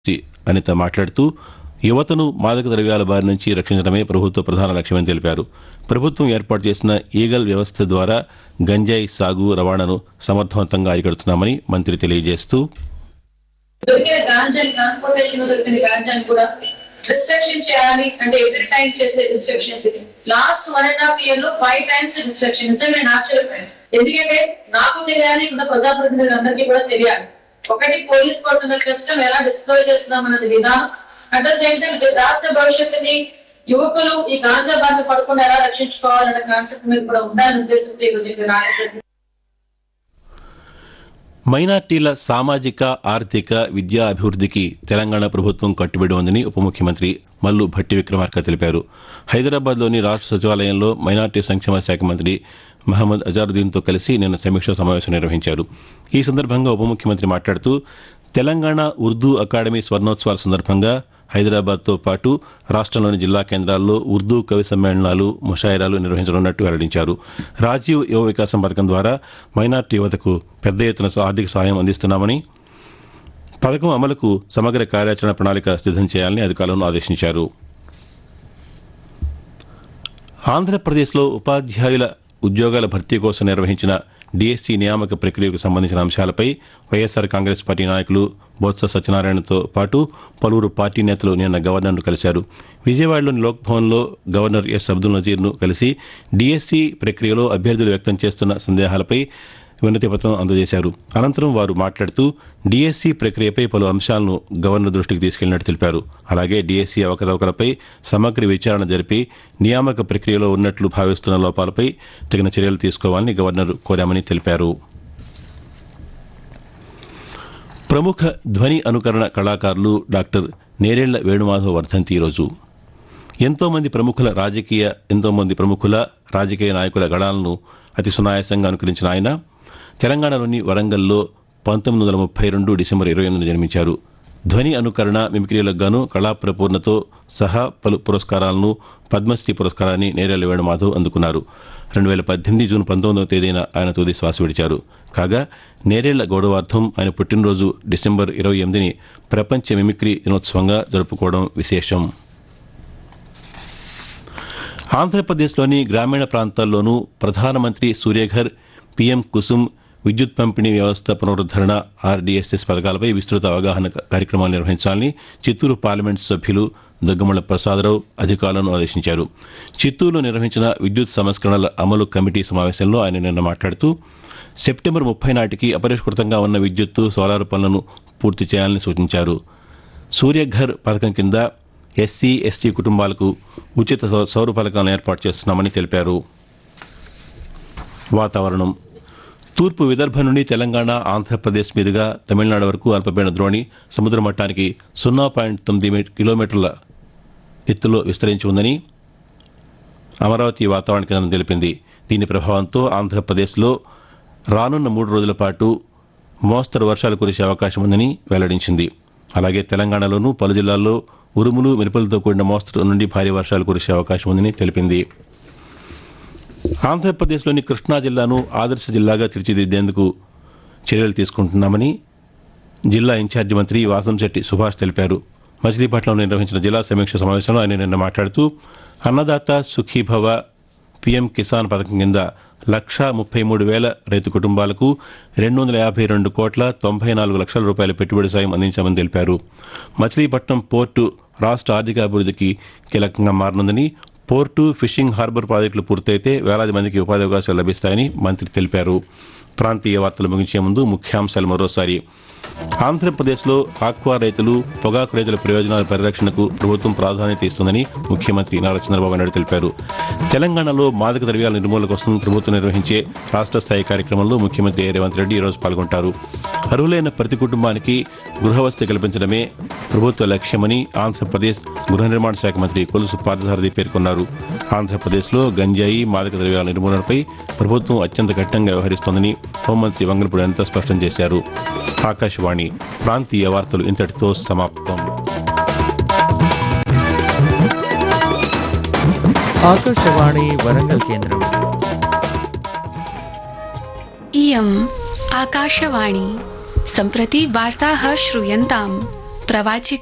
అనిత మాట్లాడుతూ యువతను మాదక ద్రవ్యాల బారి నుంచి రక్షించడమే ప్రభుత్వ ప్రధాన లక్ష్యమని తెలిపారు ప్రభుత్వం ఏర్పాటు చేసిన ఈగల్ వ్యవస్థ ద్వారా గంజాయి సాగు రవాణాను సమర్థవంతంగా అరికడుతున్నామని మంత్రి తెలియజేస్తూ దొరికిన గాంజాని ట్రాన్స్పోర్టేషన్ దొరికిన గాంజాని కూడా రిస్ట్రిక్షన్ చేయాలి అంటే ఎవ్రీ టైం చేసే restrictions last one and half year లో ఫైవ్ టైమ్స్ రిస్ట్రిక్షన్స్ నేను ఆశ్చర్యపోయాను ఎందుకంటే నాకు తెలియాలి ఇంకా ప్రజాప్రతినిధులందరికీ కూడా తెలియాలి ఒకటి పోలీస్ పడుతున్న కష్టం ఎలా డిస్ప్లోయ్ చేస్తున్నాం అన్నది విధానం అట్ ద సేమ్ టైం రాష్ట్ర భవిష్యత్తుని యువకులు ఈ గాంజా బారిన పడకుండా ఎలా రక్షించుకోవాలనే కాన్సెప్ట్ మీద కూడా ఉండాలనే ఉద్దేశంతో ఈరోజు ఇక్కడ రావడం జరిగింది. మైనార్టీల సామాజిక ఆర్థిక విద్యా అభివృద్ధికి తెలంగాణ ప్రభుత్వం కట్టుబడి ఉందని ఉప ముఖ్యమంత్రి మల్లు భట్టి విక్రమార్క తెలిపారు హైదరాబాద్లోని రాష్ట్ర సచివాలయంలో మైనార్టీ సంక్షేమ శాఖ మంత్రి మహమ్మద్ అజారుద్దీన్తో కలిసి నిన్న సమీక్షా సమావేశం నిర్వహించారు ఈ సందర్భంగా ఉప ముఖ్యమంత్రి మాట్లాడుతూ తెలంగాణ ఉర్దూ అకాడమీ స్వర్ణోత్సవాల సందర్భంగా హైదరాబాద్తో పాటు రాష్ట్రంలోని జిల్లా కేంద్రాల్లో ఉర్దూ కవి సమ్మేళనాలు ముషాయిరాలు నిర్వహించనున్నట్టు వెల్లడించారు రాజీవ్ యువ వికాసం పథకం ద్వారా మైనార్టీ యువతకు పెద్ద ఎత్తున ఆర్థిక సహాయం అందిస్తున్నామని పథకం అమలుకు సమగ్ర కార్యాచరణ ప్రణాళిక సిద్దం చేయాలని అధికారులను ఆదేశించారు ఆంధ్రప్రదేశ్లో ఉపాధ్యాయుల ఉద్యోగాల భర్తీ కోసం నిర్వహించిన డీఎస్సీ నియామక ప్రక్రియకు సంబంధించిన అంశాలపై వైఎస్సార్ కాంగ్రెస్ పార్టీ నాయకులు బొత్స సత్యనారాయణతో పాటు పలువురు పార్టీ నేతలు నిన్న గవర్నర్ను కలిశారు విజయవాడలోని లోక్ భవన్లో గవర్నర్ ఎస్ అబ్దుల్ నజీర్ను కలిసి డీఎస్సీ ప్రక్రియలో అభ్యర్థులు వ్యక్తం చేస్తున్న సందేహాలపై వినతి పత్రం అందజేశారు అనంతరం వారు మాట్లాడుతూ డీఎస్సీ ప్రక్రియపై పలు అంశాలను గవర్నర్ దృష్టికి తీసుకెళ్లినట్టు తెలిపారు అలాగే డీఎస్సీ అవకతవకలపై సమగ్ర విచారణ జరిపి నియామక ప్రక్రియలో ఉన్నట్లు భావిస్తున్న లోపాలపై తగిన చర్యలు తీసుకోవాలని గవర్నర్ కోరామని తెలిపారు ప్రముఖ ధ్వని అనుకరణ కళాకారులు డాక్టర్ నేరేళ్ల వేణుమాధవ్ వర్ధంతి ఈరోజు ఎంతో మంది ప్రముఖుల రాజకీయ ఎంతో మంది ప్రముఖుల రాజకీయ నాయకుల గళాలను అతి సునాయాసంగా అనుకరించిన ఆయన తెలంగాణలోని వరంగల్లో పంతొమ్మిది వందల ముప్పై రెండు డిసెంబర్ ఇరవై ఎనిమిదిన జన్మించారు ధ్వని అనుకరణ మిమిక్రీలకు గాను కళాప్రపూర్ణతో సహా పలు పురస్కారాలను పద్మశ్రీ పురస్కారాన్ని నేరేళ్ల వేణుమాధవ్ అందుకున్నారు రెండు వేల పద్దెనిమిది జూన్ పంతొమ్మిదవ తేదీన ఆయన తుది శ్వాస విడిచారు కాగా నేరేళ్ల గౌరవార్థం ఆయన పుట్టినరోజు డిసెంబర్ ఇరవై ఎనిమిదిని ప్రపంచ మిమిక్రీ దినోత్సవంగా జరుపుకోవడం విశేషం ఆంధ్రప్రదేశ్లోని గ్రామీణ ప్రాంతాల్లోనూ ప్రధానమంత్రి సూర్యఘర్ పీఎం కుసుమ్ విద్యుత్ పంపిణీ వ్యవస్థ పునరుద్దరణ ఆర్డీఎస్ఎస్ పథకాలపై విస్తృత అవగాహన కార్యక్రమాలు నిర్వహించాలని చిత్తూరు పార్లమెంటు సభ్యులు దగ్గుమళ్ల ప్రసాదరావు అధికారులను ఆదేశించారు చిత్తూరులో నిర్వహించిన విద్యుత్ సంస్కరణల అమలు కమిటీ సమావేశంలో ఆయన నిన్న మాట్లాడుతూ సెప్టెంబర్ ముప్పై నాటికి అపరిష్కృతంగా ఉన్న విద్యుత్తు సోలార్ పనులను పూర్తి చేయాలని సూచించారు సూర్యఘర్ పథకం కింద ఎస్సీ ఎస్టీ కుటుంబాలకు ఉచిత సౌ- సౌర ఫలకాలను ఏర్పాటు చేస్తున్నామని తెలిపారు వాతావరణం తూర్పు విదర్భ నుండి తెలంగాణ ఆంధ్రప్రదేశ్ మీదుగా తమిళనాడు వరకు అల్పపీడన ద్రోణి సముద్ర మట్టానికి సున్నా పాయింట్ తొమ్మిది మీ- కిలోమీటర్ల ఎత్తులో విస్తరించి ఉందని అమరావతి వాతావరణ కేంద్రం తెలిపింది దీని ప్రభావంతో ఆంధ్రప్రదేశ్లో రానున్న మూడు రోజుల పాటు మోస్తరు వర్షాలు కురిసే అవకాశం ఉందని వెల్లడించింది అలాగే తెలంగాణలోనూ పలు జిల్లాల్లో ఉరుములు మెరుపులతో కూడిన మోస్తరు నుండి భారీ వర్షాలు కురిసే అవకాశం ఉందని తెలిపింది ఆంధ్రప్రదేశ్లోని కృష్ణా జిల్లాను ఆదర్శ జిల్లాగా తీర్చిదిద్దేందుకు చర్యలు తీసుకుంటున్నామని జిల్లా ఇన్ఛార్జి మంత్రి వాసంశెట్టి సుభాష్ తెలిపారు మచిలీపట్నంలో నిర్వహించిన జిల్లా సమీక్ష సమావేశంలో ఆయన నిన్న మాట్లాడుతూ అన్నదాత సుఖీభవ పీఎం కిసాన్ పథకం కింద లక్షా ముప్పై మూడు వేల రైతు కుటుంబాలకు రెండు వందల యాభై రెండు కోట్ల తొంభై నాలుగు లక్షల రూపాయల పెట్టుబడి సాయం అందించామని తెలిపారు మచిలీపట్నం పోర్టు రాష్ట్ర ఆర్థికాభివృద్ధికి కీలకంగా మారనుందని పోర్టు ఫిషింగ్ హార్బర్ ప్రాజెక్టులు పూర్తయితే వేలాది మందికి ఉపాధి అవకాశాలు లభిస్తాయని మంత్రి తెలిపారు ప్రాంతీయ వార్తలు ముగించే ముందు ముఖ్యాంశాలు మరోసారి ఆంధ్రప్రదేశ్లో ఆక్వా రైతులు పొగాకు రైతుల ప్రయోజనాల పరిరక్షణకు ప్రభుత్వం ప్రాధాన్యత ఇస్తుందని ముఖ్యమంత్రి నారా చంద్రబాబు నాయుడు తెలిపారు తెలంగాణలో మాదక ద్రవ్యాల నిర్మూలన కోసం ప్రభుత్వం నిర్వహించే రాష్ట్ర స్థాయి కార్యక్రమంలో ముఖ్యమంత్రి రేవంత్ రెడ్డి ఈరోజు పాల్గొంటారు అర్హులైన ప్రతి కుటుంబానికి గృహవసతి కల్పించడమే ప్రభుత్వ లక్ష్యమని ఆంధ్రప్రదేశ్ గృహ నిర్మాణ శాఖ మంత్రి కొలుసు పార్థసారథి పేర్కొన్నారు ఆంధ్రప్రదేశ్లో గంజాయి మాదక ద్రవ్యాల నిర్మూలనపై ప్రభుత్వం అత్యంత కఠినంగా వ్యవహరిస్తోందని హోంమంత్రి వంగలపూడి అనిత స్పష్టం చేశారు ఆకాశవాణి ప్రాంతీయ వార్తలు ఇంతటితో సమాప్తం ఆకాశవాణి వరంగల్ కేంద్రం इयम् आकाशवाणी सम्प्रति वार्ताः श्रूयन्ताम् ప్రవాచి